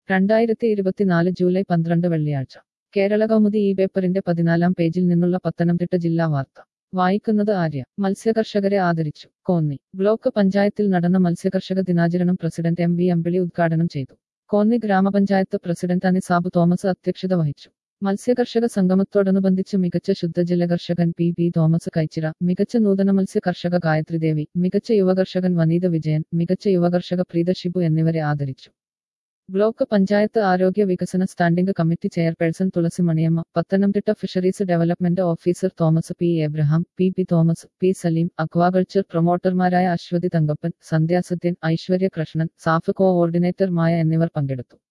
രണ്ടായിരത്തി ഇരുപത്തിനാല് ജൂലൈ പന്ത്രണ്ട് വെള്ളിയാഴ്ച കേരള കൗമുദി ഈ പേപ്പറിന്റെ പതിനാലാം പേജിൽ നിന്നുള്ള പത്തനംതിട്ട ജില്ലാ വാർത്ത വായിക്കുന്നത് ആര്യ മത്സ്യകർഷകരെ ആദരിച്ചു കോന്നി ബ്ലോക്ക് പഞ്ചായത്തിൽ നടന്ന മത്സ്യകർഷക ദിനാചരണം പ്രസിഡന്റ് എം വി അമ്പിളി ഉദ്ഘാടനം ചെയ്തു കോന്നി ഗ്രാമപഞ്ചായത്ത് പ്രസിഡന്റ് അനിസാബ് തോമസ് അധ്യക്ഷത വഹിച്ചു മത്സ്യകർഷക സംഗമത്തോടനുബന്ധിച്ച് മികച്ച ശുദ്ധജല കർഷകൻ പി പി തോമസ് കൈച്ചിറ മികച്ച നൂതന മത്സ്യ കർഷക ഗായത്രി ദേവി മികച്ച യുവകർഷകൻ വനീത വിജയൻ മികച്ച യുവകർഷക പ്രീത ഷിബു എന്നിവരെ ആദരിച്ചു ബ്ലോക്ക് പഞ്ചായത്ത് ആരോഗ്യ വികസന standing committee chairperson Thulasi Maniyamma Pathanamthitta fisheries development officer Thomas P Abraham P P Thomas P Saleem aquaculture പ്രൊമോട്ടർമാരായ അശ്വതി തങ്കപ്പൻ സന്ധ്യാസത്യൻ ഐശ്വര്യ കൃഷ്ണൻ സാഫ് കോഓർഡിനേറ്റർ മായ എന്നിവർ പങ്കെടുത്തു